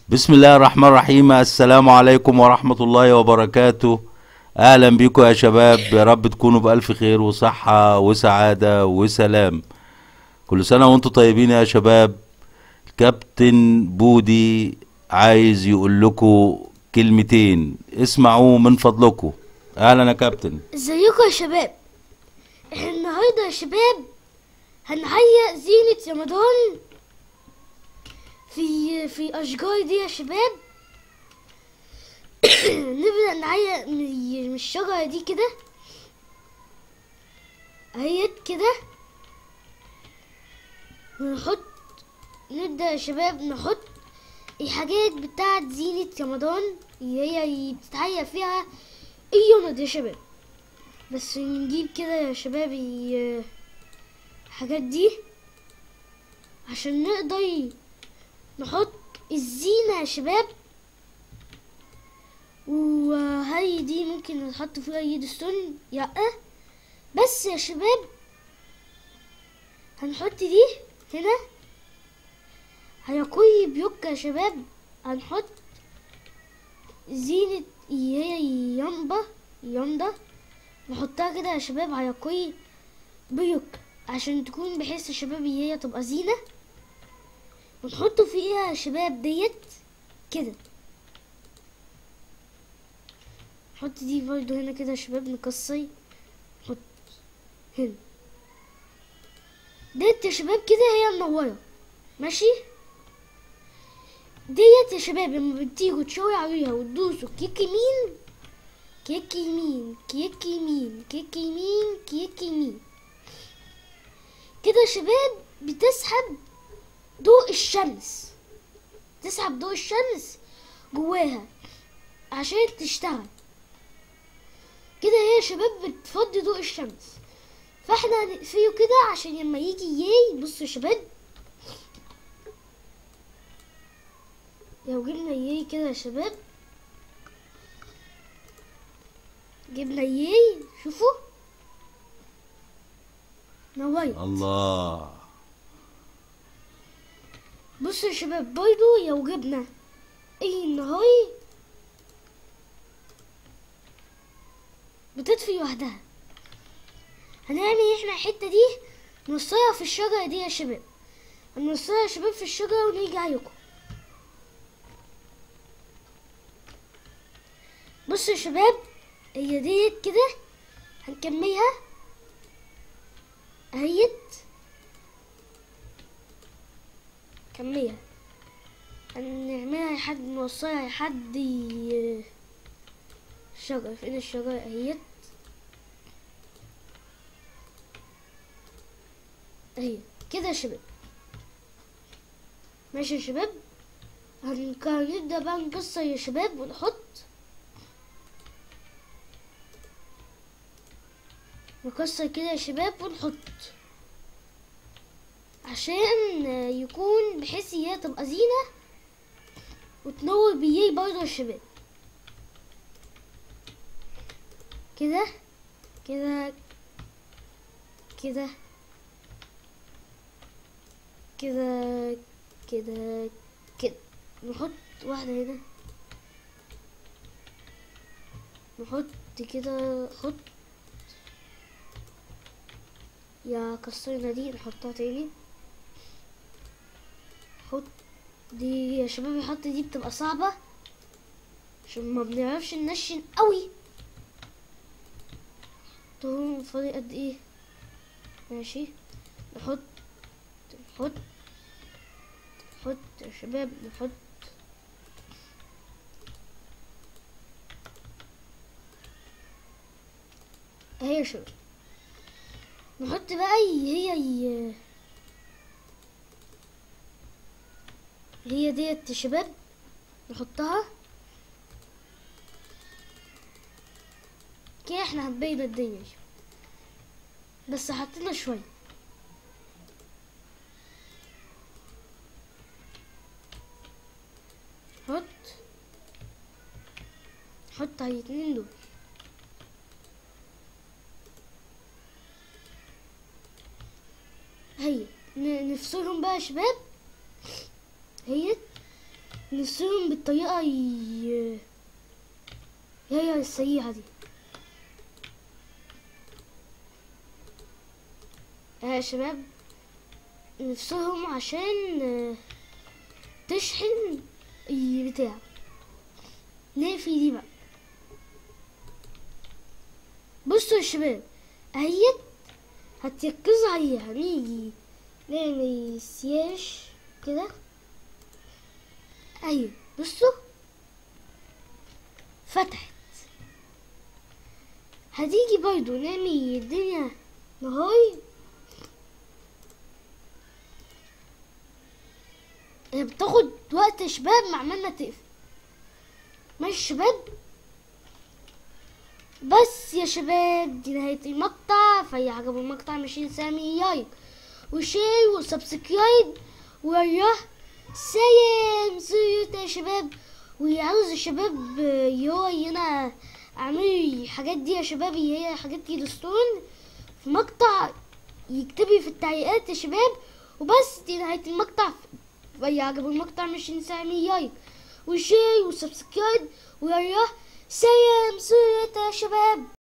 بسم الله الرحمن الرحيم السلام عليكم ورحمة الله وبركاته أهلا بيكم يا شباب يا رب تكونوا بألف خير وصحة وسعادة وسلام كل سنة وانتم طيبين يا شباب كابتن بودي عايز يقول لكم كلمتين اسمعوا من فضلكم أهلا يا كابتن ازيكم يا شباب احنا النهارده يا شباب هنهيئ زينة رمضان في في اشجار دي يا شباب نبدأ نهيئ من من الشجرة دي كده اهيت كده ونحط نبدأ يا شباب نحط الحاجات بتاعت زينة رمضان اللي هي بتتهيأ فيها اليونت يا شباب بس نجيب كده يا شباب ال- الحاجات دي عشان نقدر نحط الزينة يا شباب وهي دي ممكن نحط فيها يدستون يا بس يا شباب هنحط دي هنا هيكون بيوكا يا شباب هنحط زينة اللي هي يامبا يامدا نحطها كده يا شباب على كوي بيوك عشان تكون بحيث يا شباب اللي هي تبقى زينة ونحط فيها يا شباب ديت كده نحط دي برضو هنا كده يا شباب نكسر نحط هنا ديت يا شباب كده هي منورة ماشي ديت يا شباب لما بتيجوا تشاوروا عليها وتدوسوا كيك يمين كيك يمين كيك يمين كيك يمين كيك يمين كده يا شباب بتسحب ضوء الشمس تسحب ضوء الشمس جواها عشان تشتغل كده هي يا شباب بتفضي ضوء الشمس فاحنا هنقفله كده عشان لما يجي ياي بصوا يا شباب لو جبنا ياي كده يا شباب جبنا ياي شوفوا نوايا الله بصوا يا شباب برضو لو جبنا اي النهاي بتطفي لوحدها هنعمل احنا الحتة دي نوصلها في الشجرة دي يا شباب هنوصلها يا شباب في الشجرة ونيجي عليكم بصوا يا شباب هي ديت كده هنكملها اهيت كملها هنعملها لحد نوصلها لحد ي- الشجرة فين الشجرة اهيت اهي كده يا شباب ماشي يا شباب هنك- هنبدأ بقى نكسر يا شباب ونحط نكسر كده يا شباب ونحط عشان يكون بحيث هي تبقى زينة وتنور بيه برضه يا شباب كده كده كده كده كده كده نحط واحدة هنا نحط كده حط يا كسرنا دي نحطها تاني حط دي يا شباب يحط دي بتبقى صعبة عشان ما بنعرفش ننشن قوي طول فاضي قد ايه ماشي نحط نحط نحط يا شباب نحط اهي يا شباب نحط بقى هي هي هي ديت يا شباب نحطها كده احنا هنبين الدنيا شوية. بس حطينا شوية حط حط على الاتنين دول هي ن- نفصلهم بقى يا شباب هي نفسهم بالطريقة ي... هي السريعة دي آه يا شباب نفسهم عشان آه، تشحن البتاع نقفي دي بقى بصوا يا شباب اهيت هتركزوا عليها هنيجي نعمل سياش كده ايوه بصوا فتحت هتيجي برضو نعمل الدنيا نهاي هي بتاخد وقت يا شباب مع عمالنا تقفل ماشي يا شباب بس يا شباب دي نهاية المقطع فاي عجبه المقطع مش ينسى لايك وشير وسبسكرايب وياه سلام زيوت يا شباب وعاوز الشباب اللي هو هنا اعملوا الحاجات دي يا شباب اللي هي حاجات كيدستون في مقطع يكتبي في التعليقات يا شباب وبس دي نهاية المقطع فاي عجبه المقطع مش ينسى لايك وشير وسبسكرايب وياه سلام زيوت يا شباب